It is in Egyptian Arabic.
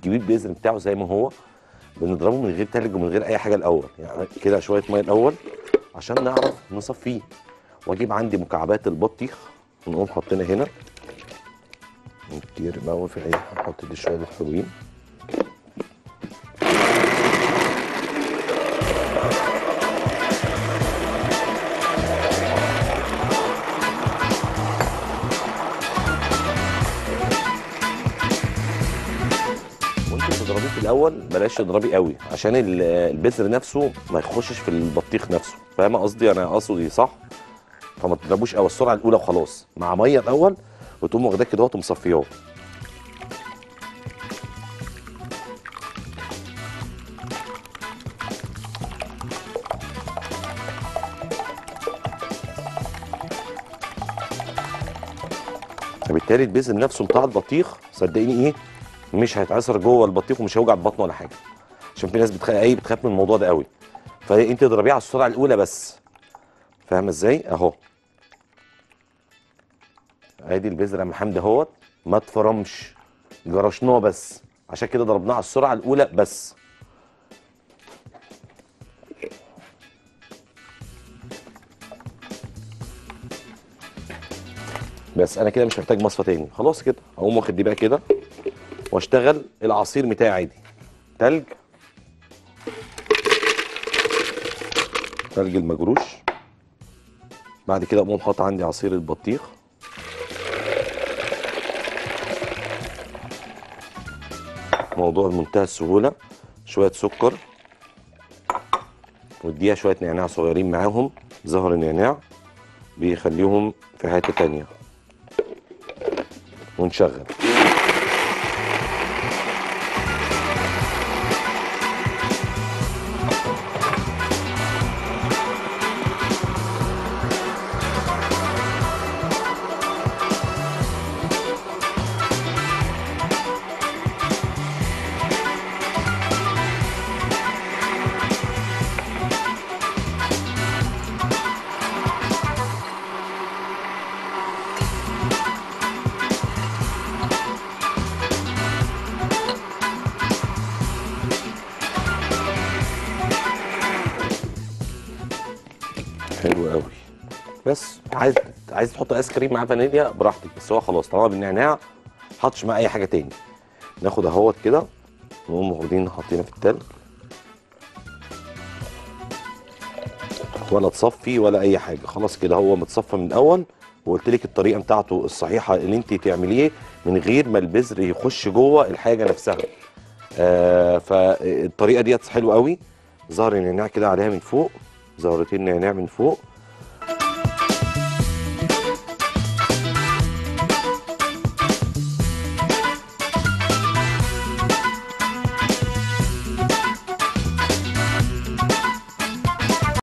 بتجيبيه البذر بتاعه زي ما هو بنضربه من غير تلج ومن غير اي حاجه الاول يعني كده شويه ميه الاول عشان نعرف نصفيه واجيب عندي مكعبات البطيخ ونقوم حاطينها هنا كتير الاول في العين هنحط دي شويه حلوين وانت بتضربيه في الاول بلاش تضربي قوي عشان ال- البذر نفسه ما يخشش في البطيخ نفسه فاهمه قصدي انا قصدي صح فما تضربوش قوي السرعه الاولى وخلاص مع ميه الاول وتقوم واخداه كده وتقوم مصفياه فبالتالي البذر نفسه بتاع البطيخ صدقيني ايه مش هيتعصر جوه البطيخ ومش هيوجع البطن ولا حاجه عشان في ناس بتخاف ايه بتخاف من الموضوع ده قوي فانت تضربيه على السرعه الاولى بس فاهمه ازاي اهو ادي البذر يا عم حمدي اهوت ما اتفرمش جرشناه بس عشان كده ضربناه على السرعه الاولى بس بس انا كده مش محتاج مصفى تاني خلاص كده اقوم واخد دي بقى كده واشتغل العصير بتاعي عادي تلج تلج المجروش بعد كده اقوم حاطط عندي عصير البطيخ موضوع بمنتهى السهوله شويه سكر واديها شويه نعناع صغيرين معاهم زهر النعناع بيخليهم في حته تانيه ونشغل حلو قوي بس عايز عايز تحط ايس كريم مع فانيليا براحتك بس هو خلاص طالما بالنعناع حطش معاه اي حاجه تاني ناخد اهوت كده نقوم واخدين حاطينه في التلج ولا تصفي ولا اي حاجه خلاص كده هو متصفى من الاول وقلت لك الطريقه بتاعته الصحيحه اللي انت تعمليه من غير ما البذر يخش جوه الحاجه نفسها آه فالطريقه ديت حلوه قوي زهر النعناع كده عليها من فوق زهرتين نعناع من فوق